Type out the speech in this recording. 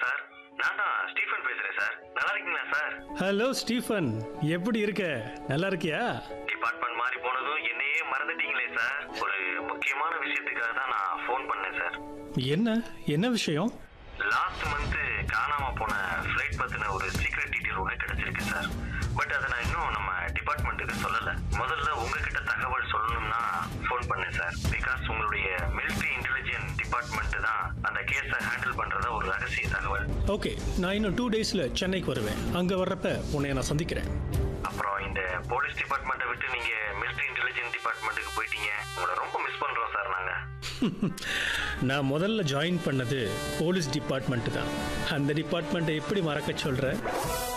sir நான் தான் Stephen பேசுறேன் சார் நல்லா இருக்கீங்களா சார் ஹலோ ஸ்டீஃபன் எப்படி இருக்க நல்லா இருக்கியா டிபார்ட்மெண்ட் மாறி போனதும் என்னையே மறந்துட்டீங்களே சார் ஒரு முக்கியமான விஷயத்துக்காக தான் நான் ஃபோன் பண்ணேன் சார் என்ன என்ன விஷயம் லாஸ்ட் மந்த் காணாம போன ஃப்ளைட் பத்தின ஒரு சீக்ரெட் டீட்டெயில் ஒன்று கிடைச்சிருக்கு சார் பட் அதை நான் இன்னும் நம்ம டிபார்ட்மெண்ட்டுக்கு சொல்லல முதல்ல உங்ககிட்ட தகவல் சொல்லணும்னா ஃபோன் பண்ணேன் சார் பிகாஸ் உங்களுடைய மிலிட்ரி இன்டெலிஜென்ட் டிபார்ட்மெண்ட் தான் அந்த கேஸை ஹேண்டில் பண்றதா ஒரு ரகசிய தகவல் ஓகே நான் இன்னும் டூ டேஸில் சென்னைக்கு வருவேன் அங்கே வர்றப்ப உன்னை நான் சந்திக்கிறேன் அப்புறம் இந்த போலீஸ் டிபார்ட்மெண்ட்டை விட்டு நீங்க மிலிட்ரி இன்டெலிஜென்ட் டிபார்ட்மெண்ட்டுக்கு போயிட்டீங்க உங்களை ரொம்ப மிஸ் பண்றோம் சார் நாங்க நான் முதல்ல ஜாயின் பண்ணது போலீஸ் டிபார்ட்மெண்ட் தான் அந்த டிபார்ட்மெண்ட்டை எப்படி மறக்க சொல்கிற